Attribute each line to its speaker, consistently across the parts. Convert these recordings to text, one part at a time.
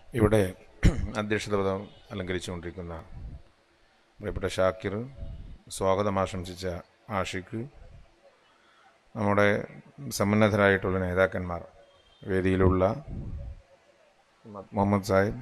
Speaker 1: ഇവിടെ അധ്യക്ഷത പദം അലങ്കരിച്ചുകൊണ്ടിരിക്കുന്ന പ്രിയപ്പെട്ട ഷാക്കിർ സ്വാഗതം ആശംസിച്ച ആഷിഖ് നമ്മുടെ സമുന്നതരായിട്ടുള്ള നേതാക്കന്മാർ വേദിയിലുള്ള മുഹമ്മദ് സാഹിബ്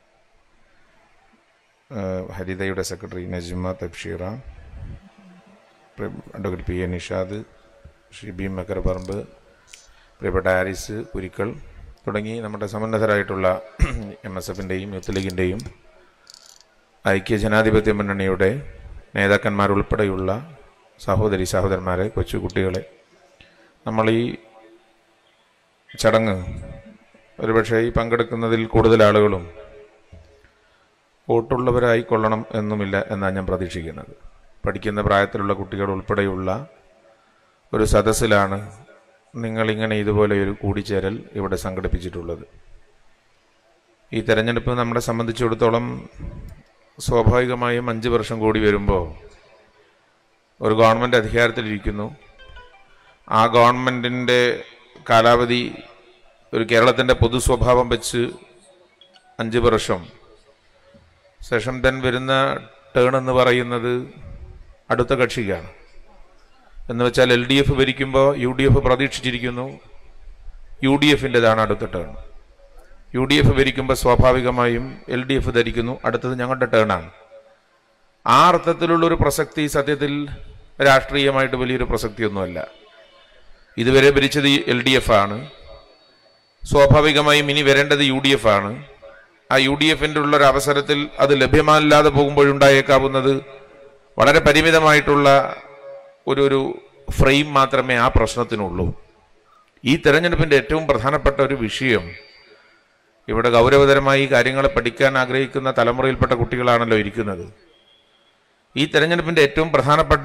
Speaker 1: ഏഹ് ഹരിതയുടെ സെക്രട്ടറി നജ്മ തബ്ഷീറ പ്രിയ- advocate P A Nishad Shibi Makkaraparamba പ്രിയപ്പെട്ട ഹാരിസ് കുരിക്കൾ തുടങ്ങി നമ്മുടെ സമുന്നതരായിട്ടുള്ള എം എസ് എഫിൻ്റെയും യൂത്ത് ലീഗിൻ്റെയും ഐക്യ ജനാധിപത്യ മുന്നണിയുടെ നേതാക്കന്മാരുൾപ്പെടെയുള്ള സഹോദരി സഹോദരന്മാരെ കൊച്ചുകുട്ടികളെ നമ്മൾ ഈ ചടങ്ങ് ഒരുപക്ഷെ ഈ പങ്കെടുക്കുന്നതിൽ കൂടുതൽ ആളുകളും വോട്ടുള്ളവരായി കൊള്ളണം എന്നുമില്ല എന്നാണ് ഞാൻ പ്രതീക്ഷിക്കുന്നത് പഠിക്കുന്ന പ്രായത്തിലുള്ള കുട്ടികൾ ഉൾപ്പെടെയുള്ള ഒരു സദസ്സിലാണ് നിങ്ങളിങ്ങനെ ഇതുപോലെ ഒരു കൂടിച്ചേരൽ ഇവിടെ സംഘടിപ്പിച്ചിട്ടുള്ളത് ഈ തെരഞ്ഞെടുപ്പ് നമ്മളെ സംബന്ധിച്ചിടത്തോളം സ്വാഭാവികമായും അഞ്ച് വർഷം കൂടി വരുമ്പോൾ ഒരു ഗവൺമെൻറ് അധികാരത്തിലിരിക്കുന്നു ആ ഗവൺമെൻറ്റിൻ്റെ കാലാവധി ഒരു കേരളത്തിൻ്റെ പൊതു സ്വഭാവം വെച്ച് അഞ്ച് വർഷം ശേഷം ദെൻ വരുന്ന ടേൺ എന്ന് പറയുന്നത് അടുത്ത കക്ഷിക്കാണ് എന്ന് വെച്ചാൽ എൽ ഡി എഫ് ഭരിക്കുമ്പോൾ യു ഡി എഫ് പ്രതീക്ഷിച്ചിരിക്കുന്നു യു ഡി എഫിൻ്റെതാണ് അടുത്ത ടേൺ യു ഡി എഫ് ഭരിക്കുമ്പോൾ സ്വാഭാവികമായും എൽ ഡി എഫ് ധരിക്കുന്നു അടുത്തത് ഞങ്ങളുടെ ടേണാണ് ആ അർത്ഥത്തിലുള്ള ഒരു പ്രസക്തി സത്യത്തിൽ രാഷ്ട്രീയമായിട്ട് വലിയൊരു പ്രസക്തിയൊന്നുമല്ല ഇതുവരെ ഭരിച്ചത് എൽ ഡി എഫ് ആണ് സ്വാഭാവികമായും ഇനി വരേണ്ടത് യു ഡി എഫ് ആണ് ആ യു ഡി എഫിൻ്റെ ഉള്ള ഒരു അവസരത്തിൽ അത് ലഭ്യമല്ലാതെ പോകുമ്പോഴുണ്ടായേക്കാവുന്നത് വളരെ പരിമിതമായിട്ടുള്ള ഒരു ഒരു ഫ്രെയിം മാത്രമേ ആ പ്രശ്നത്തിനുള്ളൂ ഈ തെരഞ്ഞെടുപ്പിൻ്റെ ഏറ്റവും പ്രധാനപ്പെട്ട ഒരു വിഷയം ഇവിടെ ഗൗരവതരമായി കാര്യങ്ങളെ പഠിക്കാൻ ആഗ്രഹിക്കുന്ന തലമുറയിൽപ്പെട്ട കുട്ടികളാണല്ലോ ഇരിക്കുന്നത് ഈ തെരഞ്ഞെടുപ്പിൻ്റെ ഏറ്റവും പ്രധാനപ്പെട്ട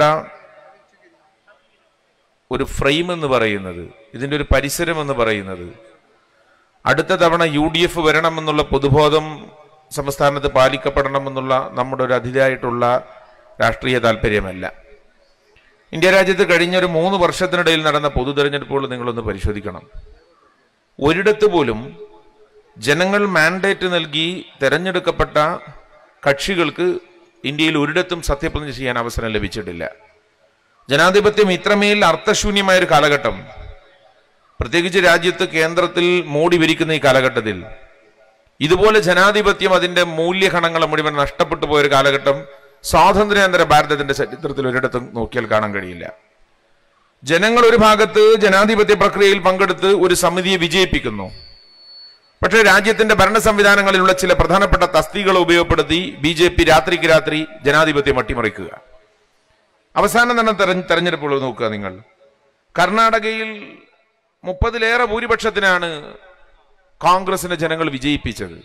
Speaker 1: ഒരു ഫ്രെയിം എന്ന് പറയുന്നത് ഇതിൻ്റെ ഒരു പരിസരം എന്ന് പറയുന്നത് അടുത്ത തവണ യു ഡി എഫ് വരണമെന്നുള്ള പൊതുബോധം സംസ്ഥാനത്ത് പാലിക്കപ്പെടണമെന്നുള്ള നമ്മുടെ ഒരു അതിരായിട്ടുള്ള രാഷ്ട്രീയ താല്പര്യമല്ല ഇന്ത്യ രാജ്യത്ത് കഴിഞ്ഞ ഒരു മൂന്ന് വർഷത്തിനിടയിൽ നടന്ന പൊതു തെരഞ്ഞെടുപ്പുകൾ നിങ്ങളൊന്ന് പരിശോധിക്കണം ഒരിടത്ത് പോലും ജനങ്ങൾ മാൻഡേറ്റ് നൽകി തെരഞ്ഞെടുക്കപ്പെട്ട കക്ഷികൾക്ക് ഇന്ത്യയിൽ ഒരിടത്തും സത്യപ്രതിജ്ഞ ചെയ്യാൻ അവസരം ലഭിച്ചിട്ടില്ല ജനാധിപത്യം ഇത്രമേൽ അർത്ഥശൂന്യമായ ഒരു കാലഘട്ടം പ്രത്യേകിച്ച് രാജ്യത്ത് കേന്ദ്രത്തിൽ മോടി ഭരിക്കുന്ന ഈ കാലഘട്ടത്തിൽ ഇതുപോലെ ജനാധിപത്യം അതിന്റെ മൂല്യഘടങ്ങളെ മുഴുവൻ നഷ്ടപ്പെട്ടു പോയൊരു കാലഘട്ടം സ്വാതന്ത്ര്യാന്തര ഭാരതത്തിന്റെ ചരിത്രത്തിൽ ഒരിടത്തും നോക്കിയാൽ കാണാൻ കഴിയില്ല ജനങ്ങൾ ഒരു ഭാഗത്ത് ജനാധിപത്യ പ്രക്രിയയിൽ പങ്കെടുത്ത് ഒരു സമിതിയെ വിജയിപ്പിക്കുന്നു പക്ഷേ രാജ്യത്തിന്റെ ഭരണ സംവിധാനങ്ങളിലുള്ള ചില പ്രധാനപ്പെട്ട തസ്തികളെ ഉപയോഗപ്പെടുത്തി ബി ജെ പി രാത്രിക്ക് രാത്രി ജനാധിപത്യം അട്ടിമറിക്കുക അവസാനം തന്നെ തെരഞ്ഞ- തെരഞ്ഞെടുപ്പുകൾ നോക്കുക നിങ്ങൾ കർണാടകയിൽ മുപ്പതിലേറെ ഭൂരിപക്ഷത്തിനാണ് കോൺഗ്രസിനെ ജനങ്ങൾ വിജയിപ്പിച്ചത്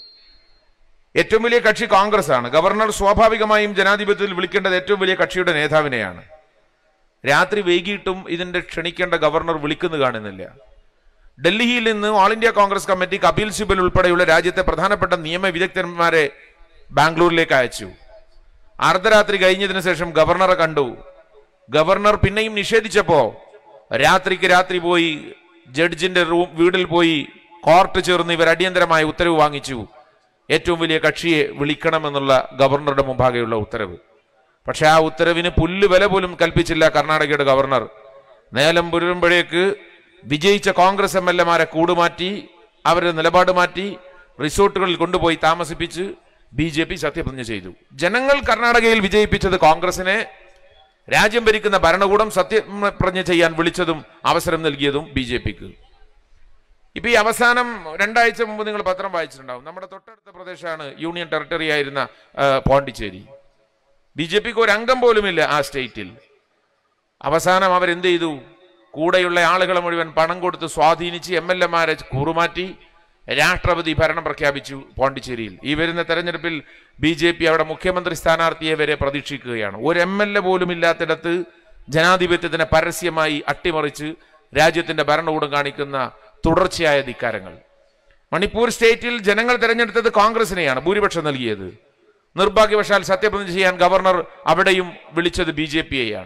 Speaker 1: ഏറ്റവും വലിയ കക്ഷി കോൺഗ്രസ് ആണ് ഗവർണർ സ്വാഭാവികമായും ജനാധിപത്യത്തിൽ വിളിക്കേണ്ടത് ഏറ്റവും വലിയ കക്ഷിയുടെ നേതാവിനെയാണ് രാത്രി വൈകിട്ടും ഇതിന്റെ ക്ഷണിക്കേണ്ട ഗവർണർ വിളിക്കുന്നു കാണുന്നില്ല ഡൽഹിയിൽ നിന്ന് all India Congress committee Kapil Sibal ഉൾപ്പെടെയുള്ള രാജ്യത്തെ പ്രധാനപ്പെട്ട നിയമ വിദഗ്ധന്മാരെ ബാംഗ്ലൂരിലേക്ക് അയച്ചു അർദ്ധരാത്രി കഴിഞ്ഞതിന് ശേഷം ഗവർണറെ കണ്ടു ഗവർണർ പിന്നെയും നിഷേധിച്ചപ്പോ രാത്രിക്ക് രാത്രി പോയി ജഡ്ജിന്റെ റൂം വീടിൽ പോയി കോർട്ട് ചേർന്ന് ഇവർ അടിയന്തരമായ ഉത്തരവ് വാങ്ങിച്ചു ഏറ്റവും വലിയ കക്ഷിയെ വിളിക്കണമെന്നുള്ള ഗവർണറുടെ മുമ്പാകെയുള്ള ഉത്തരവ് പക്ഷെ ആ ഉത്തരവിന് പുല്ല് വില പോലും കൽപ്പിച്ചില്ല കർണാടകയുടെ ഗവർണർ നേലം പുരുമ്പോഴേക്ക് വിജയിച്ച കോൺഗ്രസ് എം എൽ എമാരെ കൂടുമാറ്റി അവരുടെ നിലപാട് മാറ്റി റിസോർട്ടുകളിൽ കൊണ്ടുപോയി താമസിപ്പിച്ച് ബി ജെ പി സത്യപ്രതിജ്ഞ ചെയ്തു ജനങ്ങൾ കർണാടകയിൽ വിജയിപ്പിച്ചത് കോൺഗ്രസിനെ രാജ്യം ഭരിക്കുന്ന ഭരണകൂടം സത്യപ്രതിജ്ഞ ചെയ്യാൻ വിളിച്ചതും അവസരം നൽകിയതും ബി ജെ പിക്ക് ഇപ്പൊ ഈ അവസാനം രണ്ടാഴ്ച മുമ്പ് നിങ്ങൾ പത്രം വായിച്ചിട്ടുണ്ടാവും നമ്മുടെ തൊട്ടടുത്ത പ്രദേശമാണ് യൂണിയൻ ടെറിട്ടറി ആയിരുന്ന ആ, പോണ്ടിച്ചേരി ബി ജെ പിക്ക് ഒരു അംഗം പോലുമില്ല ആ സ്റ്റേറ്റിൽ അവസാനം അവരെന്ത് ചെയ്തു കൂടെയുള്ള ആളുകളെ മുഴുവൻ പണം കൊടുത്ത് സ്വാധീനിച്ച് എം എൽ എമാരെ കൂറുമാറ്റി രാഷ്ട്രപതി ഭരണം പ്രഖ്യാപിച്ചു പോണ്ടിച്ചേരിയിൽ ഈ വരുന്ന തെരഞ്ഞെടുപ്പിൽ ബി ജെ പി അവിടെ മുഖ്യമന്ത്രി സ്ഥാനാർത്ഥിയെ വരെ പ്രതീക്ഷിക്കുകയാണ് ഒരു എം എൽ എ പോലും ഇല്ലാത്തിടത്ത് ജനാധിപത്യത്തിനെ പരസ്യമായി അട്ടിമറിച്ച് രാജ്യത്തിന്റെ ഭരണകൂടം കാണിക്കുന്ന തുടർച്ചയായ ധിക്കാരങ്ങൾ മണിപ്പൂർ സ്റ്റേറ്റിൽ ജനങ്ങൾ തെരഞ്ഞെടുത്തത് കോൺഗ്രസിനെയാണ് ഭൂരിപക്ഷം നൽകിയത് നിർഭാഗ്യവശാൽ സത്യപ്രതിജ്ഞ ചെയ്യാൻ ഗവർണർ അവിടെയും വിളിച്ചത് ബി ജെ പിയെയാണ്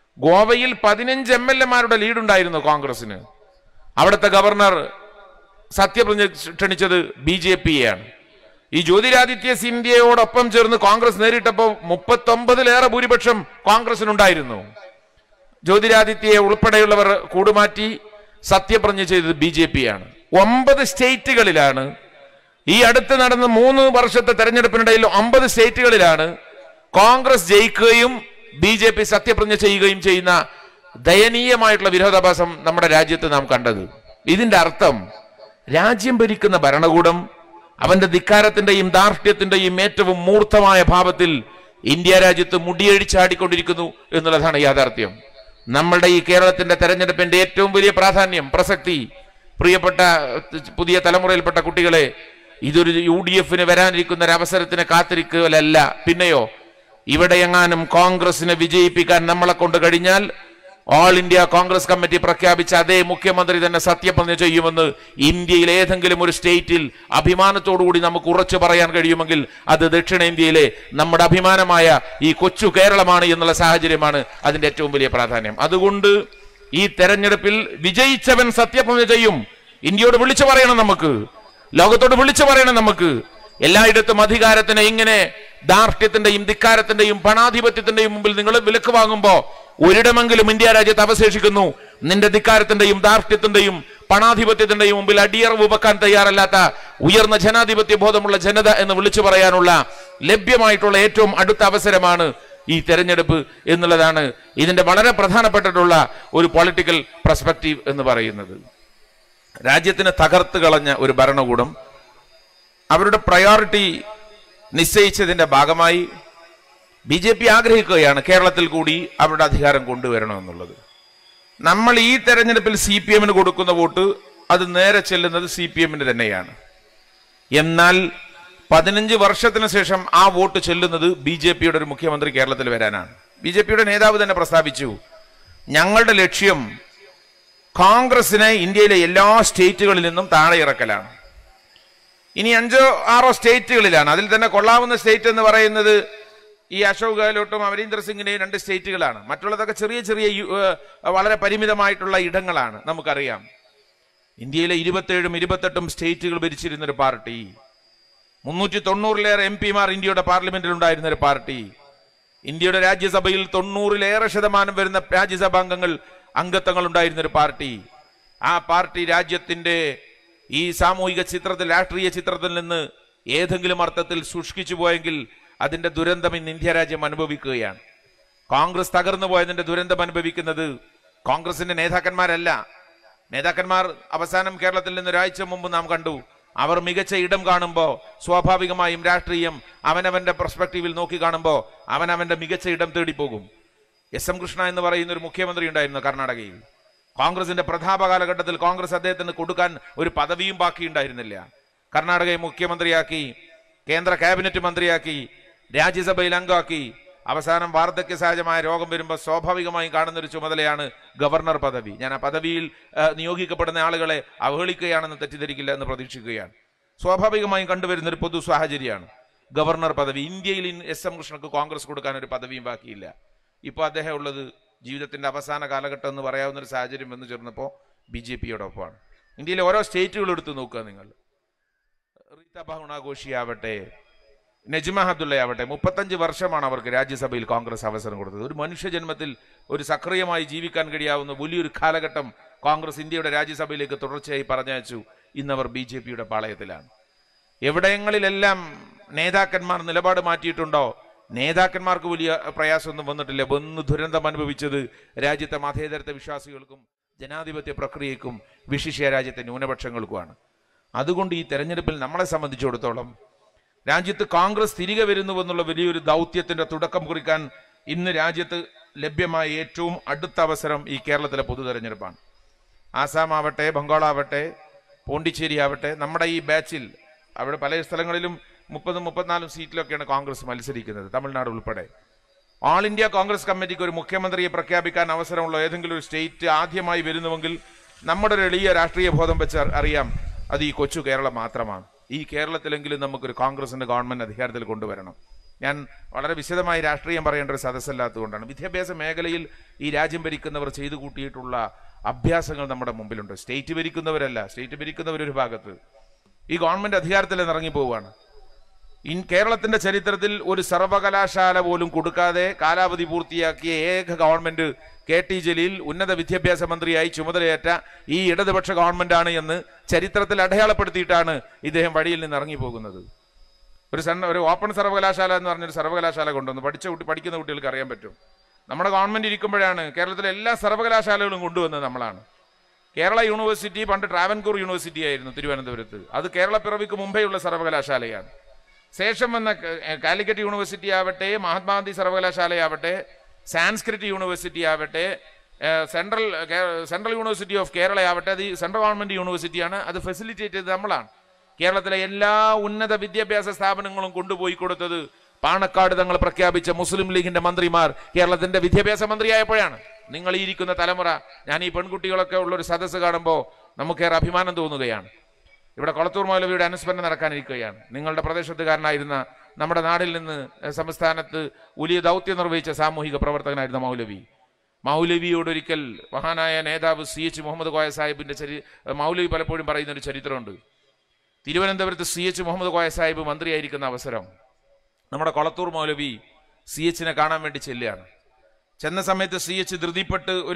Speaker 1: ഗോവയിൽ പതിനഞ്ച് എം എൽ എമാരുടെ ലീഡുണ്ടായിരുന്നു കോൺഗ്രസിന് അവിടുത്തെ ഗവർണർ സത്യപ്രതിജ്ഞ ക്ഷണിച്ചത് ബി ജെ പിയെയാണ് ഈ ജ്യോതിരാദിത്യ സിന്ധ്യയോടൊപ്പം ചേർന്ന് കോൺഗ്രസ് നേരിട്ടപ്പോൾ മുപ്പത്തൊമ്പതിലേറെ ഭൂരിപക്ഷം കോൺഗ്രസിനുണ്ടായിരുന്നു ജ്യോതിരാദിത്യയെ ഉൾപ്പെടെയുള്ളവർ കൂടുമാറ്റി സത്യപ്രതിജ്ഞ ചെയ്തത് ബി ജെ പിയാണ് ഒമ്പത് സ്റ്റേറ്റുകളിലാണ് ഈ അടുത്ത് നടന്ന മൂന്ന് വർഷത്തെ തെരഞ്ഞെടുപ്പിനിടയിൽ ഒമ്പത് സ്റ്റേറ്റുകളിലാണ് കോൺഗ്രസ് ജയിക്കുകയും ബി ജെ പി സത്യപ്രതിജ്ഞ ചെയ്യുകയും ചെയ്യുന്ന ദയനീയമായിട്ടുള്ള വിരോധാഭാസം നമ്മുടെ രാജ്യത്ത് നാം കണ്ടത് ഇതിന്റെ അർത്ഥം രാജ്യം ഭരിക്കുന്ന ഭരണകൂടം അവന്റെ ധിക്കാരത്തിന്റെയും ധാർഷ്ട്യത്തിന്റെയും ഏറ്റവും മൂർത്തമായ ഭാവത്തിൽ ഇന്ത്യ രാജ്യത്ത് മുടിയഴിച്ചാടിക്കൊണ്ടിരിക്കുന്നു എന്നുള്ളതാണ് യാഥാർത്ഥ്യം നമ്മളുടെ ഈ കേരളത്തിന്റെ തെരഞ്ഞെടുപ്പിന്റെ ഏറ്റവും വലിയ പ്രാധാന്യം പ്രസക്തി പ്രിയപ്പെട്ട പുതിയ തലമുറയിൽപ്പെട്ട കുട്ടികളെ ഇതൊരു യു ഡി എഫിന് വരാനിരിക്കുന്ന ഒരു അവസരത്തിന് കാത്തിരിക്കലല്ല പിന്നെയോ ഇവിടെ എങ്ങാനും കോൺഗ്രസിനെ വിജയിപ്പിക്കാൻ നമ്മളെ കൊണ്ട് കഴിഞ്ഞാൽ ഓൾ ഇന്ത്യ കോൺഗ്രസ് കമ്മിറ്റി പ്രഖ്യാപിച്ച അതേ മുഖ്യമന്ത്രി തന്നെ സത്യപ്രതിജ്ഞ ചെയ്യുമെന്ന് ഇന്ത്യയിൽ ഏതെങ്കിലും ഒരു സ്റ്റേറ്റിൽ അഭിമാനത്തോടുകൂടി നമുക്ക് ഉറച്ചു പറയാൻ കഴിയുമെങ്കിൽ അത് ദക്ഷിണേന്ത്യയിലെ നമ്മുടെ അഭിമാനമായ ഈ കൊച്ചു കേരളമാണ് എന്നുള്ള സാഹചര്യമാണ് അതിന്റെ ഏറ്റവും വലിയ പ്രാധാന്യം അതുകൊണ്ട് ഈ തെരഞ്ഞെടുപ്പിൽ വിജയിച്ചവൻ സത്യപ്രതിജ്ഞ ചെയ്യും ഇന്ത്യയോട് വിളിച്ചു പറയണം നമുക്ക് ലോകത്തോട് വിളിച്ചു പറയണം നമുക്ക് എല്ലായിടത്തും അധികാരത്തിന് ഇങ്ങനെ ധാർഷ്ട്യത്തിന്റെയും ധിക്കാരത്തിന്റെയും പണാധിപത്യത്തിന്റെയും മുമ്പിൽ നിങ്ങൾ വിലക്ക് വാങ്ങുമ്പോ ഒരിടമെങ്കിലും ഇന്ത്യ രാജ്യത്ത് അവശേഷിക്കുന്നു നിന്റെ ധിക്കാരത്തിന്റെയും ധാർഷ്ട്യത്തിന്റെയും പണാധിപത്യത്തിന്റെയും മുമ്പിൽ അടിയറവ് വെക്കാൻ തയ്യാറല്ലാത്ത ഉയർന്ന ജനാധിപത്യ ബോധമുള്ള ജനത എന്ന് വിളിച്ചു പറയാനുള്ള ലഭ്യമായിട്ടുള്ള ഏറ്റവും അടുത്ത അവസരമാണ് ഈ തെരഞ്ഞെടുപ്പ് എന്നുള്ളതാണ് ഇതിന്റെ വളരെ പ്രധാനപ്പെട്ടിട്ടുള്ള ഒരു പൊളിറ്റിക്കൽ പെർസ്പെക്റ്റീവ് എന്ന് പറയുന്നത് രാജ്യത്തിന് തകർത്ത് കളഞ്ഞ ഒരു ഭരണകൂടം അവരുടെ പ്രയോറിറ്റി നിശ്ചയിച്ചതിന്റെ ഭാഗമായി ബി ജെ പി ആഗ്രഹിക്കുകയാണ് കേരളത്തിൽ കൂടി അവരുടെ അധികാരം കൊണ്ടുവരണമെന്നുള്ളത് നമ്മൾ ഈ തെരഞ്ഞെടുപ്പിൽ സി പി എമ്മിന് കൊടുക്കുന്ന വോട്ട് അത് നേരെ ചെല്ലുന്നത് സി പി എമ്മിന് തന്നെയാണ് എന്നാൽ പതിനഞ്ച് വർഷത്തിന് ശേഷം ആ വോട്ട് ചെല്ലുന്നത് ബി ജെ പിയുടെ ഒരു മുഖ്യമന്ത്രി കേരളത്തിൽ വരാനാണ് ബി ജെ പിയുടെ നേതാവ് തന്നെ പ്രസ്താവിച്ചു ഞങ്ങളുടെ ലക്ഷ്യം കോൺഗ്രസിനെ ഇന്ത്യയിലെ എല്ലാ സ്റ്റേറ്റുകളിൽ നിന്നും താഴെ ഇറക്കലാണ് ഇനി അഞ്ചോ ആറോ സ്റ്റേറ്റുകളിലാണ് അതിൽ തന്നെ കൊള്ളാവുന്ന സ്റ്റേറ്റ് എന്ന് പറയുന്നത് ഈ അശോക് ഗെഹ്ലോട്ടും അമരീന്ദർ സിംഗിന്റെയും രണ്ട് സ്റ്റേറ്റുകളാണ് മറ്റുള്ളതൊക്കെ ചെറിയ ചെറിയ യു- ഏഹ് വളരെ പരിമിതമായിട്ടുള്ള ഇടങ്ങളാണ് നമുക്കറിയാം ഇന്ത്യയിലെ ഇരുപത്തേഴും ഇരുപത്തെട്ടും സ്റ്റേറ്റുകൾ ഭരിച്ചിരുന്ന ഒരു പാർട്ടി മുന്നൂറ്റി തൊണ്ണൂറിലേറെ എം പിമാർ ഇന്ത്യയുടെ പാർലമെന്റിൽ ഉണ്ടായിരുന്ന ഒരു പാർട്ടി ഇന്ത്യയുടെ രാജ്യസഭയിൽ തൊണ്ണൂറിലേറെ ശതമാനം വരുന്ന രാജ്യസഭാംഗങ്ങൾ അംഗത്വങ്ങൾ ഉണ്ടായിരുന്ന ഒരു പാർട്ടി ആ പാർട്ടി രാജ്യത്തിന്റെ ഈ സാമൂഹിക ചിത്രത്തിൽ രാഷ്ട്രീയ ചിത്രത്തിൽ നിന്ന് ഏതെങ്കിലും അർത്ഥത്തിൽ സൂക്ഷിച്ചു പോയെങ്കിൽ അതിന്റെ ദുരന്തം ഇന്ന് ഇന്ത്യ രാജ്യം അനുഭവിക്കുകയാണ് കോൺഗ്രസ് തകർന്നു പോയതിന്റെ ദുരന്തം അനുഭവിക്കുന്നത് കോൺഗ്രസിന്റെ നേതാക്കന്മാരല്ല നേതാക്കന്മാർ അവസാനം കേരളത്തിൽ നിന്ന് ഒരാഴ്ച മുമ്പ് നാം കണ്ടു അവർ മികച്ച ഇടം കാണുമ്പോൾ സ്വാഭാവികമായും രാഷ്ട്രീയം അവനവന്റെ പെർസ്പെക്റ്റീവിൽ നോക്കി കാണുമ്പോൾ അവനവന്റെ മികച്ച ഇടം തേടിപ്പോകും എസ് എം കൃഷ്ണ എന്ന് പറയുന്ന ഒരു മുഖ്യമന്ത്രി ഉണ്ടായിരുന്നു കർണാടകയിൽ കോൺഗ്രസിന്റെ പ്രതാപ കാലഘട്ടത്തിൽ കോൺഗ്രസ് അദ്ദേഹത്തിന് കൊടുക്കാൻ ഒരു പദവിയും ബാക്കിയുണ്ടായിരുന്നില്ല കർണാടകയെ മുഖ്യമന്ത്രിയാക്കി കേന്ദ്ര ക്യാബിനറ്റ് മന്ത്രിയാക്കി രാജ്യസഭയിൽ അംഗമാക്കി അവസാനം വാർദ്ധക്യ സഹജമായ രോഗം വരുമ്പോൾ സ്വാഭാവികമായും കാണുന്ന ഒരു ചുമതലയാണ് ഗവർണർ പദവി ഞാൻ ആ പദവിയിൽ ആ, നിയോഗിക്കപ്പെടുന്ന ആളുകളെ അവഹേളിക്കുകയാണെന്ന് തെറ്റിദ്ധരിക്കില്ല എന്ന് പ്രതീക്ഷിക്കുകയാണ് സ്വാഭാവികമായും കണ്ടുവരുന്ന ഒരു പൊതു സാഹചര്യമാണ് ഗവർണർ പദവി ഇന്ത്യയിൽ ഇന്ന് എസ് എം കൃഷ്ണക്ക് കോൺഗ്രസ് കൊടുക്കാൻ ഒരു പദവിയും ബാക്കിയില്ല ഇപ്പോൾ അദ്ദേഹം ഉള്ളത് ജീവിതത്തിന്റെ അവസാന കാലഘട്ടം എന്ന് പറയാവുന്ന ഒരു സാഹചര്യം വന്നു ചേർന്നപ്പോൾ ബി ജെ പിയോടൊപ്പമാണ് ഇന്ത്യയിലെ ഓരോ സ്റ്റേറ്റുകൾ എടുത്ത് നോക്കുക നിങ്ങൾ റീത്ത ബഹുണാഘോഷി ആവട്ടെ നജ്മ അബ്ദുള്ള ആവട്ടെ മുപ്പത്തഞ്ച് വർഷമാണ് അവർക്ക് രാജ്യസഭയിൽ കോൺഗ്രസ് അവസരം കൊടുത്തത് ഒരു മനുഷ്യജന്മത്തിൽ ഒരു സക്രിയമായി ജീവിക്കാൻ കഴിയാവുന്ന വലിയൊരു കാലഘട്ടം കോൺഗ്രസ് ഇന്ത്യയുടെ രാജ്യസഭയിലേക്ക് തുടർച്ചയായി പറഞ്ഞയച്ചു ഇന്നവർ ബി ജെ പിയുടെ പാളയത്തിലാണ് എവിടങ്ങളിലെല്ലാം നേതാക്കന്മാർ നിലപാട് മാറ്റിയിട്ടുണ്ടോ നേതാക്കന്മാർക്ക് വലിയ പ്രയാസമൊന്നും വന്നിട്ടില്ല വന്ന് ദുരന്തം അനുഭവിച്ചത് രാജ്യത്തെ മതേതരത്വ വിശ്വാസികൾക്കും ജനാധിപത്യ പ്രക്രിയക്കും വിശിഷ്യ രാജ്യത്തെ ന്യൂനപക്ഷങ്ങൾക്കുമാണ് അതുകൊണ്ട് ഈ തെരഞ്ഞെടുപ്പിൽ നമ്മളെ സംബന്ധിച്ചിടത്തോളം രാജ്യത്ത് കോൺഗ്രസ് തിരികെ വരുന്നുവെന്നുള്ള വലിയൊരു ദൗത്യത്തിന്റെ തുടക്കം കുറിക്കാൻ ഇന്ന് രാജ്യത്ത് ലഭ്യമായ ഏറ്റവും അടുത്ത അവസരം ഈ കേരളത്തിലെ പൊതു തെരഞ്ഞെടുപ്പാണ് ആസാം ആവട്ടെ ബംഗാളാവട്ടെ പോണ്ടിച്ചേരി ആവട്ടെ നമ്മുടെ ഈ ബാച്ചിൽ അവിടെ പല സ്ഥലങ്ങളിലും മുപ്പതും മുപ്പത്തിനാലും സീറ്റിലൊക്കെയാണ് കോൺഗ്രസ് മത്സരിക്കുന്നത് തമിഴ്നാട് ഉൾപ്പെടെ ഓൾ ഇന്ത്യ കോൺഗ്രസ് കമ്മിറ്റിക്ക് ഒരു മുഖ്യമന്ത്രിയെ പ്രഖ്യാപിക്കാൻ അവസരമുള്ള ഏതെങ്കിലും ഒരു സ്റ്റേറ്റ് ആദ്യമായി വരുന്നുവെങ്കിൽ നമ്മുടെ ഒരു എളിയ രാഷ്ട്രീയ ബോധം വെച്ച് അറിയാം അത് ഈ കൊച്ചു കേരളം മാത്രമാണ് ഈ കേരളത്തിലെങ്കിലും നമുക്കൊരു കോൺഗ്രസിന്റെ ഗവൺമെന്റ് അധികാരത്തിൽ കൊണ്ടുവരണം ഞാൻ വളരെ വിശദമായി രാഷ്ട്രീയം പറയേണ്ട ഒരു സദസ്സല്ലാത്തതുകൊണ്ടാണ് വിദ്യാഭ്യാസ മേഖലയിൽ ഈ രാജ്യം ഭരിക്കുന്നവർ ചെയ്തു കൂട്ടിയിട്ടുള്ള അഭ്യാസങ്ങൾ നമ്മുടെ മുമ്പിലുണ്ട് സ്റ്റേറ്റ് ഭരിക്കുന്നവരല്ല സ്റ്റേറ്റ് ഭരിക്കുന്നവരൊരു ഭാഗത്ത് ഈ ഗവൺമെന്റ് അധികാരത്തിൽ നിന്ന് ഇറങ്ങി പോവുകയാണ് ഇൻ കേരളത്തിന്റെ ചരിത്രത്തിൽ ഒരു സർവകലാശാല പോലും കൊടുക്കാതെ കാലാവധി പൂർത്തിയാക്കിയ ഏക ഗവൺമെന്റ് കെ ടി ജലീൽ ഉന്നത വിദ്യാഭ്യാസ മന്ത്രിയായി ചുമതലയേറ്റ ഈ ഇടതുപക്ഷ ഗവൺമെന്റാണ് എന്ന് ചരിത്രത്തിൽ അടയാളപ്പെടുത്തിയിട്ടാണ് ഇദ്ദേഹം വഴിയിൽ നിന്ന് ഇറങ്ങി പോകുന്നത് ഒരു സൺ ഒരു ഓപ്പൺ സർവകലാശാല എന്ന് പറഞ്ഞൊരു സർവകലാശാല കൊണ്ടുവന്നു പഠിച്ച കുട്ടി പഠിക്കുന്ന കുട്ടികൾക്ക് അറിയാൻ പറ്റും നമ്മുടെ ഗവൺമെന്റ് ഇരിക്കുമ്പോഴാണ് കേരളത്തിലെ എല്ലാ സർവകലാശാലകളും കൊണ്ടുവന്നത് നമ്മളാണ് കേരള യൂണിവേഴ്സിറ്റി പണ്ട് ട്രാവൻകൂർ യൂണിവേഴ്സിറ്റി ആയിരുന്നു തിരുവനന്തപുരത്ത് അത് കേരള പിറവിക്ക് മുമ്പേയുള്ള സർവകലാശാലയാണ് ശേഷം വന്ന ക- കാലിക്കറ്റ് യൂണിവേഴ്സിറ്റി ആവട്ടെ മഹാത്മാഗാന്ധി സർവകലാശാലയാവട്ടെ സാൻസ്ക്രിറ്റ് യൂണിവേഴ്സിറ്റി ആവട്ടെ ഏഹ്, സെൻട്രൽ കേ- സെൻട്രൽ യൂണിവേഴ്സിറ്റി ഓഫ് കേരള ആവട്ടെ അത് ഈ സെൻട്രൽ ഗവൺമെന്റ് യൂണിവേഴ്സിറ്റിയാണ് അത് ഫെസിലിറ്റേറ്റ് ചെയ്തത് നമ്മളാണ് കേരളത്തിലെ എല്ലാ ഉന്നത വിദ്യാഭ്യാസ സ്ഥാപനങ്ങളും കൊണ്ടുപോയി കൊടുത്തത് പാണക്കാട് തങ്ങൾ പ്രഖ്യാപിച്ച മുസ്ലിം ലീഗിന്റെ മന്ത്രിമാർ കേരളത്തിന്റെ വിദ്യാഭ്യാസ മന്ത്രിയായപ്പോഴാണ് നിങ്ങൾ ഈ ഇരിക്കുന്ന തലമുറ ഞാൻ ഈ പെൺകുട്ടികളൊക്കെ ഉള്ള ഒരു സദസ്സ് കാണുമ്പോൾ നമുക്കേറെ അഭിമാനം തോന്നുകയാണ് ഇവിടെ കൊളത്തൂർ മൗലവിയുടെ അനുസ്മരണം നടക്കാനിരിക്കുകയാണ് നിങ്ങളുടെ പ്രദേശത്തുകാരനായിരുന്ന നമ്മുടെ നാടിൽ നിന്ന് ഏഹ്, സംസ്ഥാനത്ത് വലിയ ദൗത്യം നിർവഹിച്ച സാമൂഹിക പ്രവർത്തകനായിരുന്ന മൗലവി മൗലവിയോടൊരിക്കൽ മഹാനായ നേതാവ് സി എച്ച് മുഹമ്മദ് കോയ സാഹിബിന്റെ ചരി മൗലവി പലപ്പോഴും പറയുന്ന ഒരു ചരിത്രമുണ്ട് തിരുവനന്തപുരത്ത് സി എച്ച് മുഹമ്മദ് കോയ സാഹിബ് മന്ത്രിയായിരിക്കുന്ന അവസരം നമ്മുടെ കൊളത്തൂർ മൗലവി സി എച്ചിനെ കാണാൻ വേണ്ടി ചെല്ലുകയാണ് ചെന്ന സമയത്ത് സി എച്ച് ധൃതിപ്പെട്ട് ഒരു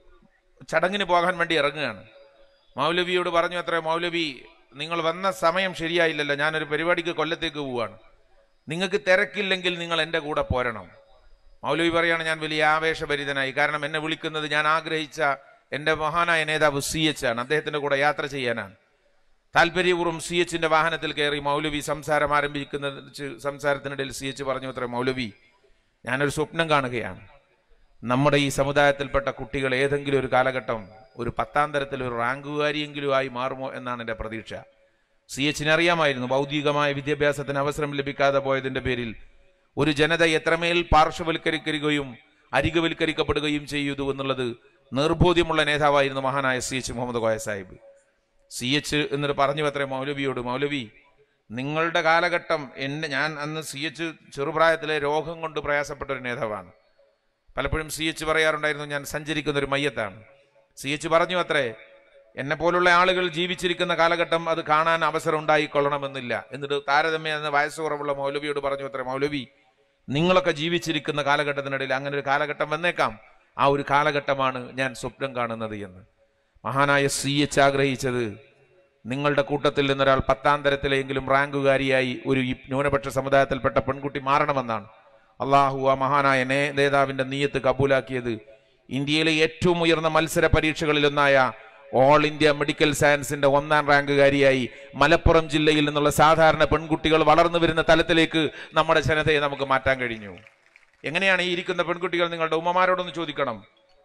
Speaker 1: ചടങ്ങിന് പോകാൻ വേണ്ടി ഇറങ്ങുകയാണ് മൗലവിയോട് പറഞ്ഞു അത്ര മൗലവി നിങ്ങൾ വന്ന സമയം ശരിയായില്ലല്ലോ ഞാനൊരു പരിപാടിക്ക് കൊല്ലത്തേക്ക് പോവുകയാണ് നിങ്ങൾക്ക് തിരക്കില്ലെങ്കിൽ നിങ്ങൾ എൻ്റെ കൂടെ പോരണം മൗലവി പറയാണ് ഞാൻ വലിയ ആവേശഭരിതനായി കാരണം എന്നെ വിളിക്കുന്നത് ഞാൻ ആഗ്രഹിച്ച എൻ്റെ മഹാനായ നേതാവ് സി എച്ച് ആണ് അദ്ദേഹത്തിൻ്റെ കൂടെ യാത്ര ചെയ്യാനാണ് താല്പര്യപൂർവ്വം സി എച്ചിന്റെ വാഹനത്തിൽ കയറി മൗലവി സംസാരം ആരംഭിക്കുന്ന സംസാരത്തിനിടയിൽ സി എച്ച് പറഞ്ഞു അത്ര മൗലവി ഞാനൊരു സ്വപ്നം കാണുകയാണ് നമ്മുടെ ഈ സമുദായത്തിൽപ്പെട്ട കുട്ടികൾ ഏതെങ്കിലും ഒരു കാലഘട്ടം ഒരു പത്താം തരത്തിൽ ഒരു റാങ്കുകാരിയെങ്കിലും ആയി മാറുമോ എന്നാണ് എൻ്റെ പ്രതീക്ഷ സി എച്ചിന് അറിയാമായിരുന്നു ഭൗതികമായ വിദ്യാഭ്യാസത്തിന് അവസരം ലഭിക്കാതെ പോയതിന്റെ പേരിൽ ഒരു ജനത എത്രമേൽ പാർശ്വവൽക്കരിക്കുകയും അരികവൽക്കരിക്കപ്പെടുകയും ചെയ്തു എന്നുള്ളത് നിർബോധ്യമുള്ള നേതാവായിരുന്നു മഹാനായ C H Muhammad Koya Sahib C H എന്നിട്ട് പറഞ്ഞു അത്രേ മൗലവിയോട് മൗലവി നിങ്ങളുടെ കാലഘട്ടം എന്നെ ഞാൻ അന്ന് സി എച്ച് ചെറുപ്രായത്തിലെ രോഗം കൊണ്ട് പ്രയാസപ്പെട്ട ഒരു നേതാവാണ് പലപ്പോഴും സി എച്ച് പറയാറുണ്ടായിരുന്നു ഞാൻ സഞ്ചരിക്കുന്ന ഒരു മയ്യത്താണ് സി എച്ച് പറഞ്ഞു അത്രേ എന്നെ പോലുള്ള ആളുകൾ ജീവിച്ചിരിക്കുന്ന കാലഘട്ടം അത് കാണാൻ അവസരം ഉണ്ടായിക്കൊള്ളണമെന്നില്ല എന്നിട്ട് താരതമ്യം എന്ന വയസ്സ് കുറവുള്ള മൗലവിയോട് പറഞ്ഞു അത്രേ മൗലവി നിങ്ങളൊക്കെ ജീവിച്ചിരിക്കുന്ന കാലഘട്ടത്തിനിടയിൽ അങ്ങനെ ഒരു കാലഘട്ടം വന്നേക്കാം ആ ഒരു കാലഘട്ടമാണ് ഞാൻ സ്വപ്നം കാണുന്നത് എന്ന് മഹാനായ സി എച്ച് ആഗ്രഹിച്ചത് നിങ്ങളുടെ കൂട്ടത്തിൽ നിന്നൊരാൾ പത്താം തരത്തിലെങ്കിലും റാങ്കുകാരിയായി ഒരു ഈ ന്യൂനപക്ഷ സമുദായത്തിൽപ്പെട്ട പെൺകുട്ടി മാറണമെന്നാണ് അള്ളാഹു ആ മഹാനായ നേ നേതാവിന്റെ നീയത്ത് കബൂലാക്കിയത് ഇന്ത്യയിലെ ഏറ്റവും ഉയർന്ന മത്സര പരീക്ഷകളിലൊന്നായ ഓൾ ഇന്ത്യ മെഡിക്കൽ സയൻസിന്റെ ഒന്നാം റാങ്കുകാരിയായി മലപ്പുറം ജില്ലയിൽ നിന്നുള്ള സാധാരണ പെൺകുട്ടികൾ വളർന്നു വരുന്ന തലത്തിലേക്ക് നമ്മുടെ ജനതയെ നമുക്ക് മാറ്റാൻ കഴിഞ്ഞു എങ്ങനെയാണ് ഈ ഇരിക്കുന്ന പെൺകുട്ടികൾ നിങ്ങളുടെ ഉമ്മമാരോടൊന്ന് ചോദിക്കണം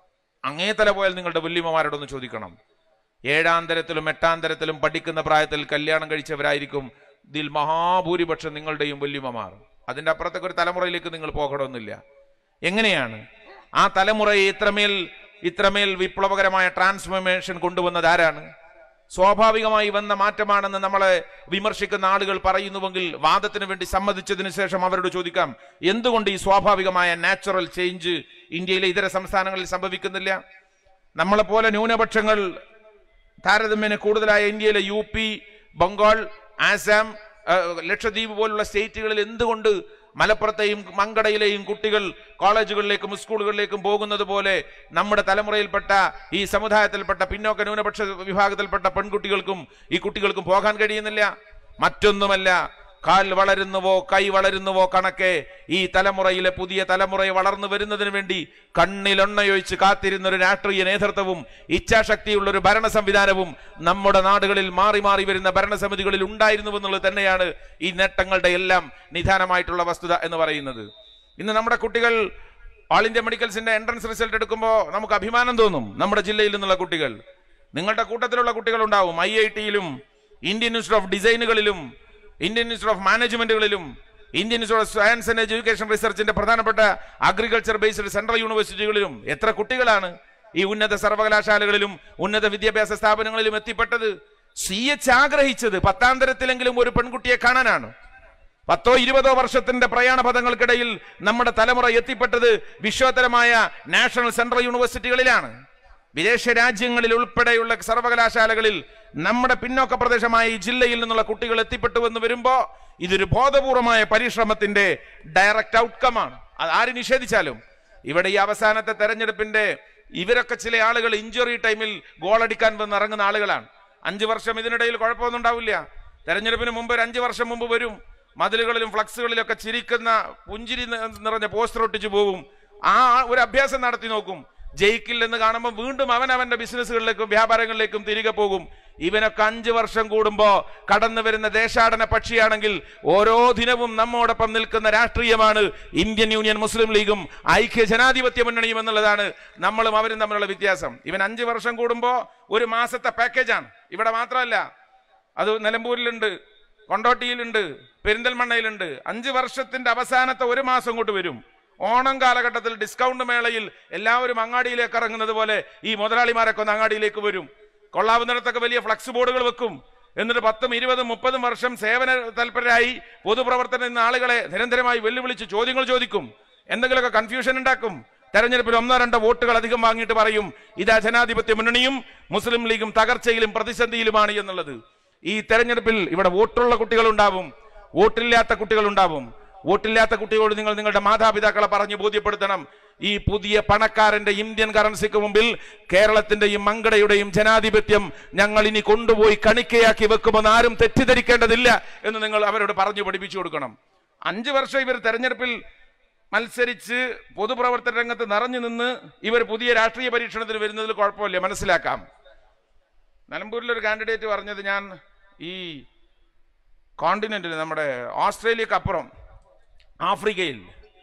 Speaker 1: അങ്ങേ തല പോയാൽ നിങ്ങളുടെ വല്യമ്മമാരോടൊന്ന് ചോദിക്കണം ഏഴാം തരത്തിലും എട്ടാം തരത്തിലും പഠിക്കുന്ന പ്രായത്തിൽ കല്യാണം കഴിച്ചവരായിരിക്കും ഇതിൽ മഹാഭൂരിപക്ഷം നിങ്ങളുടെയും വല്യമ്മമാർ അതിന്റെ അപ്പുറത്തേക്ക് ഒരു തലമുറയിലേക്ക് നിങ്ങൾ പോകണമെന്നില്ല എങ്ങനെയാണ് ആ തലമുറയെ ഇത്രമേൽ ഇത്രമേൽ വിപ്ലവകരമായ ട്രാൻസ്ഫോർമേഷൻ കൊണ്ടുവന്നത് ആരാണ് സ്വാഭാവികമായി വന്ന മാറ്റമാണെന്ന് നമ്മളെ വിമർശിക്കുന്ന ആളുകൾ പറയുന്നുവെങ്കിൽ വാദത്തിന് വേണ്ടി സമ്മതിച്ചതിന് ശേഷം അവരോട് ചോദിക്കാം എന്തുകൊണ്ട് ഈ സ്വാഭാവികമായ നാച്ചുറൽ ചേഞ്ച് ഇന്ത്യയിലെ ഇതര സംസ്ഥാനങ്ങളിൽ സംഭവിക്കുന്നില്ല നമ്മളെപ്പോലെ ന്യൂനപക്ഷങ്ങൾ താരതമ്യേന കൂടുതലായ ഇന്ത്യയിലെ യു പി ബംഗാൾ ആസാം ആ, ലക്ഷദ്വീപ് പോലുള്ള സ്റ്റേറ്റുകളിൽ എന്തുകൊണ്ട് മലപ്പുറത്തെയും മങ്കടയിലെയും കുട്ടികൾ കോളേജുകളിലേക്കും സ്കൂളുകളിലേക്കും പോകുന്നത് പോലെ നമ്മുടെ തലമുറയിൽപ്പെട്ട ഈ സമുദായത്തിൽപ്പെട്ട പിന്നോക്ക ന്യൂനപക്ഷ വിഭാഗത്തിൽപ്പെട്ട പെൺകുട്ടികൾക്കും ഈ കുട്ടികൾക്കും പോകാൻ കഴിയുന്നില്ല മറ്റൊന്നുമല്ല കാൽ വളരുന്നുവോ കൈ വളരുന്നുവോ കണക്കെ ഈ തലമുറയിലെ പുതിയ തലമുറയെ വളർന്നു വരുന്നതിന് വേണ്ടി കണ്ണിലെണ്ണയൊഴിച്ച് കാത്തിരുന്ന ഒരു രാഷ്ട്രീയ നേതൃത്വവും ഇച്ഛാശക്തിയുള്ള ഒരു ഭരണ സംവിധാനവും നമ്മുടെ നാടുകളിൽ മാറി മാറി വരുന്ന ഭരണസമിതികളിൽ ഉണ്ടായിരുന്നുവെന്നുള്ളത് തന്നെയാണ് ഈ നേട്ടങ്ങളുടെ എല്ലാം നിധാനമായിട്ടുള്ള വസ്തുത എന്ന് പറയുന്നത് ഇന്ന് നമ്മുടെ കുട്ടികൾ ഓൾ ഇന്ത്യ മെഡിക്കൽസിന്റെ എൻട്രൻസ് റിസൾട്ട് എടുക്കുമ്പോൾ നമുക്ക് അഭിമാനം തോന്നും നമ്മുടെ ജില്ലയിൽ നിന്നുള്ള കുട്ടികൾ നിങ്ങളുടെ കൂട്ടത്തിലുള്ള കുട്ടികൾ ഉണ്ടാവും ഐ ഐ ടിയിലും ഇന്ത്യൻ ഇൻസ്റ്റിറ്റ്യൂട്ട് ഓഫ് ഡിസൈനുകളിലും ഇന്ത്യൻ ഇൻസ്റ്റിറ്റ്യൂട്ട് ഓഫ് മാനേജ്മെന്റുകളിലും Indian institute of science and education റിസർച്ചിന്റെ പ്രധാനപ്പെട്ട അഗ്രികൾച്ചർ ബേസ്ഡ് സെൻട്രൽ യൂണിവേഴ്സിറ്റികളിലും എത്ര കുട്ടികളാണ് ഈ ഉന്നത സർവകലാശാലകളിലും ഉന്നത വിദ്യാഭ്യാസ സ്ഥാപനങ്ങളിലും എത്തിപ്പെട്ടത് സി എച്ച് ആഗ്രഹിച്ചത് പത്താം തരത്തിലെങ്കിലും ഒരു പെൺകുട്ടിയെ കാണാനാണ് പത്തോ ഇരുപതോ വർഷത്തിന്റെ പ്രയാണ പദങ്ങൾക്കിടയിൽ നമ്മുടെ തലമുറ എത്തിപ്പെട്ടത് വിശ്വതരമായ നാഷണൽ സെൻട്രൽ യൂണിവേഴ്സിറ്റികളിലാണ് വിദേശ രാജ്യങ്ങളിൽ ഉൾപ്പെടെയുള്ള സർവകലാശാലകളിൽ നമ്മുടെ പിന്നോക്ക പ്രദേശമായ ഈ ജില്ലയിൽ നിന്നുള്ള കുട്ടികൾ എത്തിപ്പെട്ടു എന്ന് വരുമ്പോ ഇതൊരു ബോധപൂർവമായ പരിശ്രമത്തിന്റെ ഡയറക്റ്റ് ഔട്ട്കമാണ് അത് ആര് നിഷേധിച്ചാലും ഇവിടെ ഈ അവസാനത്തെ തെരഞ്ഞെടുപ്പിന്റെ ഇവരൊക്കെ ചില ആളുകൾ ഇഞ്ചുറി ടൈമിൽ ഗോളടിക്കാൻ വന്ന് ഇറങ്ങുന്ന ആളുകളാണ് അഞ്ചു വർഷം ഇതിനിടയിൽ കുഴപ്പമൊന്നും ഉണ്ടാവില്ല തെരഞ്ഞെടുപ്പിന് മുമ്പ് ഒരു അഞ്ചു വർഷം മുമ്പ് വരും മതിലുകളിലും ഫ്ലക്സുകളിലൊക്കെ ചിരിക്കുന്ന പുഞ്ചിരി നി- നിറഞ്ഞ പോസ്റ്റർ ഒട്ടിച്ചു പോകും ആ ഒരു അഭ്യാസം നടത്തി നോക്കും ജയിക്കില്ലെന്ന് കാണുമ്പോൾ വീണ്ടും അവൻ അവന്റെ ബിസിനസ്സുകളിലേക്കും വ്യാപാരങ്ങളിലേക്കും തിരികെ പോകും ഇവനൊക്കെ അഞ്ചു വർഷം കൂടുമ്പോ കടന്നു വരുന്ന ദേശാടന പക്ഷിയാണെങ്കിൽ ഓരോ ദിനവും നമ്മോടൊപ്പം നിൽക്കുന്ന രാഷ്ട്രീയമാണ് ഇന്ത്യൻ യൂണിയൻ മുസ്ലിം ലീഗും ഐക്യ ജനാധിപത്യ മുന്നണിയും എന്നുള്ളതാണ് നമ്മളും അവരും തമ്മിലുള്ള വ്യത്യാസം ഇവൻ അഞ്ചു വർഷം കൂടുമ്പോ ഒരു മാസത്തെ പാക്കേജാണ് ഇവിടെ മാത്രമല്ല അത് നിലമ്പൂരിലുണ്ട് കൊണ്ടോട്ടിയിലുണ്ട് പെരിന്തൽമണ്ണയിലുണ്ട് അഞ്ച് വർഷത്തിന്റെ അവസാനത്തെ ഒരു മാസം കൊണ്ട് വരും ഓണം കാലഘട്ടത്തിൽ ഡിസ്കൗണ്ട് മേളയിൽ എല്ലാവരും അങ്ങാടിയിലേക്ക് ഇറങ്ങുന്നത് പോലെ ഈ മുതലാളിമാരൊക്കെ ഒന്ന് അങ്ങാടിയിലേക്ക് വരും കൊള്ളാവുന്നിടത്തൊക്കെ വലിയ ഫ്ലക്സ് ബോർഡുകൾ വെക്കും എന്നിട്ട് പത്തും ഇരുപതും മുപ്പതും വർഷം സേവന തൽപരരായി പൊതുപ്രവർത്തനം ചെയ്യുന്ന ആളുകളെ നിരന്തരമായി വെല്ലുവിളിച്ച് ചോദ്യങ്ങൾ ചോദിക്കും എന്തെങ്കിലുമൊക്കെ കൺഫ്യൂഷൻ ഉണ്ടാക്കും തെരഞ്ഞെടുപ്പിൽ ഒന്നോ രണ്ടോ വോട്ടുകൾ അധികം വാങ്ങിയിട്ട് പറയും ഇതാ ജനാധിപത്യ മുന്നണിയും മുസ്ലിം ലീഗും തകർച്ചയിലും പ്രതിസന്ധിയിലുമാണ് എന്നുള്ളത് ഈ തെരഞ്ഞെടുപ്പിൽ ഇവിടെ വോട്ടുള്ള കുട്ടികളുണ്ടാവും വോട്ടില്ലാത്ത കുട്ടികളുണ്ടാവും വോട്ടില്ലാത്ത കുട്ടികളോട് നിങ്ങൾ നിങ്ങളുടെ മാതാപിതാക്കളെ പറഞ്ഞ് ബോധ്യപ്പെടുത്തണം ഈ പുതിയ പണക്കാരന്റെ ഇന്ത്യൻ കറൻസിക്ക് മുമ്പിൽ കേരളത്തിന്റെയും മങ്കടയുടെയും ജനാധിപത്യം ഞങ്ങൾ ഇനി കൊണ്ടുപോയി കണിക്കയാക്കി വെക്കുമെന്ന് ആരും തെറ്റിദ്ധരിക്കേണ്ടതില്ല എന്ന് നിങ്ങൾ അവരോട് പറഞ്ഞു പഠിപ്പിച്ചു കൊടുക്കണം അഞ്ചു വർഷം ഇവർ തെരഞ്ഞെടുപ്പിൽ മത്സരിച്ച് പൊതുപ്രവർത്തന രംഗത്ത് നിറഞ്ഞു നിന്ന് ഇവർ പുതിയ രാഷ്ട്രീയ പരീക്ഷണത്തിന് വരുന്നതിൽ കുഴപ്പമില്ല മനസ്സിലാക്കാം നിലമ്പൂരിലൊരു കാൻഡിഡേറ്റ് പറഞ്ഞത് ഞാൻ ഈ കോണ്ടിനെന്റിൽ നമ്മുടെ ഓസ്ട്രേലിയക്കപ്പുറം ആഫ്രിക്കയിൽ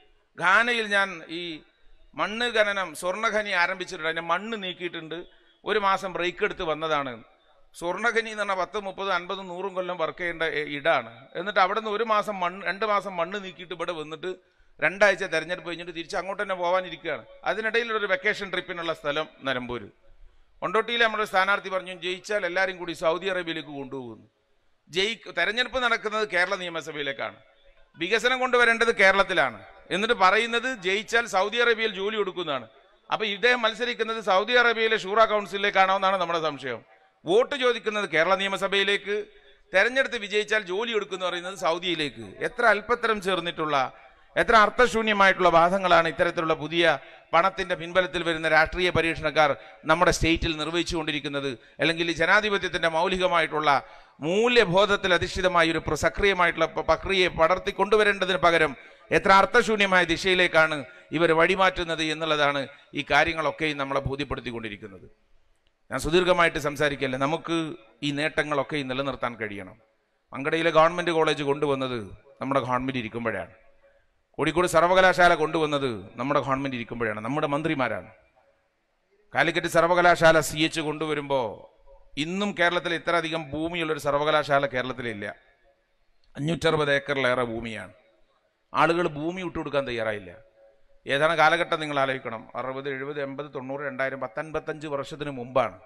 Speaker 1: ഘാനയിൽ ഞാൻ ഈ മണ്ണ് ഖനനം സ്വർണ്ണഖനി ആരംഭിച്ചിട്ടുണ്ട് അതിന്റെ മണ്ണ് നീക്കിയിട്ടുണ്ട് ഒരു മാസം ബ്രേക്ക് എടുത്ത് വന്നതാണ് സ്വർണ്ണഖനി എന്ന് പറഞ്ഞാൽ പത്ത് മുപ്പത് അൻപതും നൂറും കൊല്ലം വർക്ക് ചെയ്യേണ്ട എ- ഇടാണ് എന്നിട്ട് അവിടെ നിന്ന് ഒരു മാസം മണ്ണ് രണ്ട് മാസം മണ്ണ് നീക്കിയിട്ട് ഇവിടെ വന്നിട്ട് രണ്ടാഴ്ച തെരഞ്ഞെടുപ്പ് കഴിഞ്ഞിട്ട് തിരിച്ച് അങ്ങോട്ട് തന്നെ പോകാനിരിക്കുകയാണ് അതിനിടയിൽ ഒരു വെക്കേഷൻ ട്രിപ്പിനുള്ള സ്ഥലം നിലമ്പൂര് കൊണ്ടോട്ടിയിൽ നമ്മുടെ സ്ഥാനാർത്ഥി പറഞ്ഞു ജയിച്ചാൽ എല്ലാവരും കൂടി സൗദി അറേബ്യയിലേക്ക് കൊണ്ടുപോകുന്നു ജയി തെരഞ്ഞെടുപ്പ് നടക്കുന്നത് കേരള നിയമസഭയിലേക്കാണ് വികസനം കൊണ്ടുവരേണ്ടത് കേരളത്തിലാണ് എന്നിട്ട് പറയുന്നത് ജയിച്ചാൽ സൗദി അറേബ്യയിൽ ജോലി കൊടുക്കുന്നതാണ് അപ്പൊ ഇദ്ദേഹം മത്സരിക്കുന്നത് സൗദി അറേബ്യയിലെ ഷൂറ കൗൺസിലിലേക്കാണോ എന്നാണ് നമ്മുടെ സംശയം വോട്ട് ചോദിക്കുന്നത് കേരള നിയമസഭയിലേക്ക് തെരഞ്ഞെടുത്ത് വിജയിച്ചാൽ ജോലി എടുക്കുന്ന പറയുന്നത് സൗദിയിലേക്ക് എത്ര അല്പത്തരം ചേർന്നിട്ടുള്ള എത്ര അർത്ഥശൂന്യമായിട്ടുള്ള വാദങ്ങളാണ് ഇത്തരത്തിലുള്ള പുതിയ പണത്തിന്റെ പിൻബലത്തിൽ വരുന്ന രാഷ്ട്രീയ പരീക്ഷണക്കാർ നമ്മുടെ സ്റ്റേറ്റിൽ നിർവഹിച്ചുകൊണ്ടിരിക്കുന്നത് അല്ലെങ്കിൽ ഈ ജനാധിപത്യത്തിന്റെ മൗലികമായിട്ടുള്ള മൂല്യബോധത്തിൽ അധിഷ്ഠിതമായ ഒരു പ്ര- സക്രിയമായിട്ടുള്ള പ- പ്രക്രിയയെ പടർത്തി കൊണ്ടുവരേണ്ടതിന് പകരം എത്ര അർത്ഥശൂന്യമായ ദിശയിലേക്കാണ് ഇവർ വഴിമാറ്റുന്നത് എന്നുള്ളതാണ് ഈ കാര്യങ്ങളൊക്കെയും നമ്മളെ ബോധ്യപ്പെടുത്തിക്കൊണ്ടിരിക്കുന്നത് ഞാൻ സുദീർഘമായിട്ട് സംസാരിക്കല്ല നമുക്ക് ഈ നേട്ടങ്ങളൊക്കെ നിലനിർത്താൻ കഴിയണം മങ്കടയിലെ ഗവൺമെന്റ് കോളേജ് കൊണ്ടുവന്നത് നമ്മുടെ ഗവൺമെന്റ് ഇരിക്കുമ്പോഴാണ് കോഴിക്കോട് സർവകലാശാല കൊണ്ടുവന്നത് നമ്മുടെ ഗവൺമെന്റ് ഇരിക്കുമ്പോഴാണ് നമ്മുടെ മന്ത്രിമാരാണ് കാലിക്കറ്റ് സർവകലാശാല സി എച്ച് കൊണ്ടുവരുമ്പോൾ ഇന്നും കേരളത്തിൽ ഇത്ര അധികം ഭൂമിയുള്ളൊരു സർവകലാശാല കേരളത്തിലില്ല അഞ്ഞൂറ്ററുപത് ഏക്കറിലേറെ ഭൂമിയാണ് ആളുകൾ ഭൂമി വിട്ടുകൊടുക്കാൻ തയ്യാറായില്ല ഏതാണ് കാലഘട്ടം നിങ്ങൾ ആലോചിക്കണം അറുപത് എഴുപത് എൺപത് തൊണ്ണൂറ് രണ്ടായിരം പത്തൻപത്തഞ്ച് വർഷത്തിന് മുമ്പാണ്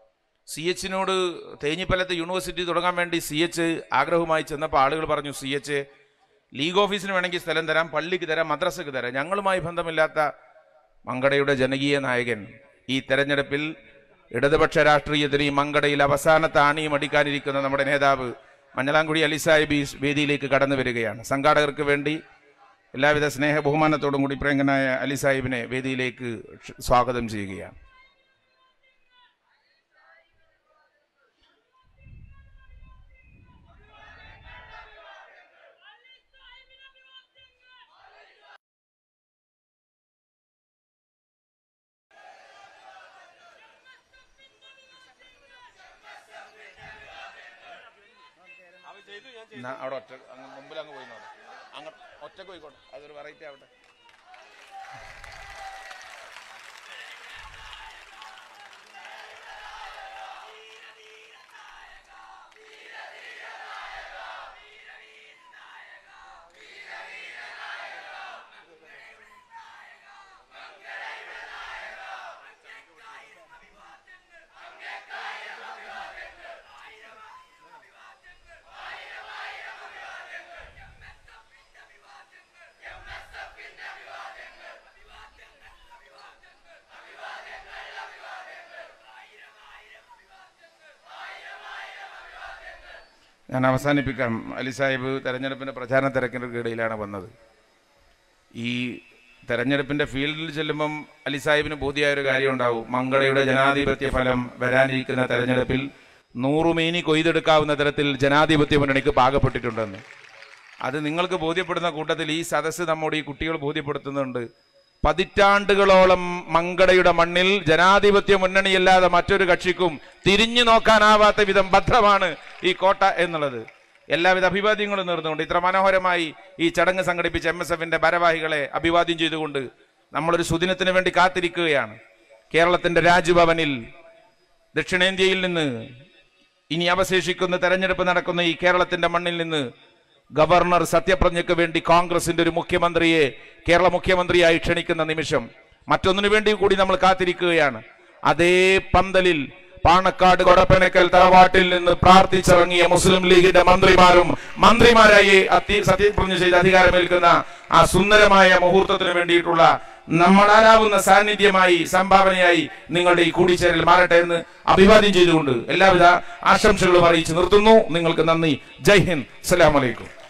Speaker 1: സി എച്ചിനോട് തേഞ്ഞിപ്പലത്ത് യൂണിവേഴ്സിറ്റി തുടങ്ങാൻ വേണ്ടി സി എച്ച് ആഗ്രഹമായി ചെന്നപ്പോൾ ആളുകൾ പറഞ്ഞു സി എച്ച് ലീഗ് ഓഫീസിന് വേണമെങ്കിൽ സ്ഥലം തരാം പള്ളിക്ക് തരാം മദ്രസക്ക് തരാം ഞങ്ങളുമായി ബന്ധമില്ലാത്ത മങ്കടയുടെ ജനകീയ നായകൻ ഈ തെരഞ്ഞെടുപ്പിൽ ഇടതുപക്ഷ രാഷ്ട്രീയത്തിൽ ഈ മങ്കടയിൽ അവസാനത്തെ ആണിയും അടിക്കാനിരിക്കുന്ന നമ്മുടെ നേതാവ് മഞ്ഞളാംകുടി അലി സാഹിബ് ഈ വേദിയിലേക്ക് കടന്നു വരികയാണ് സംഘാടകർക്ക് വേണ്ടി എല്ലാവിധ സ്നേഹ ബഹുമാനത്തോടും കൂടി പ്രിയങ്കനായ അലി സാഹിബിനെ വേദിയിലേക്ക് ക്ഷ- സ്വാഗതം ചെയ്യുകയാണ് എന്നാ അവിടെ ഒറ്റ അങ്ങ് മുമ്പിൽ അങ്ങ് പോയി നോക്കാം അങ്ങ് ഒറ്റക്ക് പോയിക്കോട്ടെ അതൊരു വെറൈറ്റി ആവട്ടെ ഞാൻ അവസാനിപ്പിക്കാം അലി സാഹിബ് തെരഞ്ഞെടുപ്പിൻ്റെ പ്രചാരണ തിരക്കിനിടയിലാണ് വന്നത് ഈ തെരഞ്ഞെടുപ്പിന്റെ ഫീൽഡിൽ ചെല്ലുമ്പം അലി സാഹിബിന് ബോധ്യമായ ഒരു കാര്യം ഉണ്ടാവും മംഗളയുടെ ജനാധിപത്യ ഫലം വരാനിരിക്കുന്ന തെരഞ്ഞെടുപ്പിൽ നൂറുമേനി കൊയ്തെടുക്കാവുന്ന തരത്തിൽ ജനാധിപത്യ മുന്നണിക്ക് പാകപ്പെട്ടിട്ടുണ്ടെന്ന് അത് നിങ്ങൾക്ക് ബോധ്യപ്പെടുന്ന കൂട്ടത്തിൽ ഈ സദസ്സ് നമ്മോട് ഈ കുട്ടികൾ ബോധ്യപ്പെടുത്തുന്നുണ്ട് പതിറ്റാണ്ടുകളോളം മങ്കടയുടെ മണ്ണിൽ ജനാധിപത്യ മുന്നണിയല്ലാതെ മറ്റൊരു കക്ഷിക്കും തിരിഞ്ഞു നോക്കാനാവാത്ത വിധം ഭദ്രമാണ് ഈ കോട്ട എന്നുള്ളത് എല്ലാവിധ അഭിവാദ്യങ്ങളും നേർന്നുകൊണ്ട് ഇത്ര മനോഹരമായി ഈ ചടങ്ങ് സംഘടിപ്പിച്ച എം എസ് എഫിന്റെ ഭാരവാഹികളെ അഭിവാദ്യം ചെയ്തുകൊണ്ട് നമ്മളൊരു സുദിനത്തിന് വേണ്ടി കാത്തിരിക്കുകയാണ് കേരളത്തിന്റെ രാജ്ഭവനിൽ ദക്ഷിണേന്ത്യയിൽ നിന്ന് ഇനി അവശേഷിക്കുന്ന തെരഞ്ഞെടുപ്പ് നടക്കുന്ന ഈ കേരളത്തിന്റെ മണ്ണിൽ നിന്ന് ഗവർണർ സത്യപ്രതിജ്ഞയ്ക്ക് വേണ്ടി കോൺഗ്രസിന്റെ ഒരു മുഖ്യമന്ത്രിയെ കേരള മുഖ്യമന്ത്രിയായി ക്ഷണിക്കുന്ന നിമിഷം മറ്റൊന്നിനു വേണ്ടി കൂടി നമ്മൾ കാത്തിരിക്കുകയാണ് അതേ പന്തലിൽ പാണക്കാട് കൊടപ്പനക്കൽ തറവാട്ടിൽ നിന്ന് പ്രാർത്ഥിച്ചിറങ്ങിയ മുസ്ലിം ലീഗിന്റെ മന്ത്രിമാരും മന്ത്രിമാരായി അത്തി സത്യപ്രതിജ്ഞ ചെയ്ത് അധികാരമേൽക്കുന്ന ആ സുന്ദരമായ മുഹൂർത്തത്തിന് വേണ്ടിയിട്ടുള്ള നമ്മളാലാവുന്ന സാന്നിധ്യമായി സംഭാവനയായി നിങ്ങളുടെ ഈ കൂടിച്ചേരൽ മാറട്ടെ എന്ന് അഭിവാദ്യം ചെയ്തുകൊണ്ട് എല്ലാവിധ ആശംസകളും അറിയിച്ച് നിർത്തുന്നു നിങ്ങൾക്ക് നന്ദി ജയ് ഹിന്ദ് അസ്സലാമലൈക്കും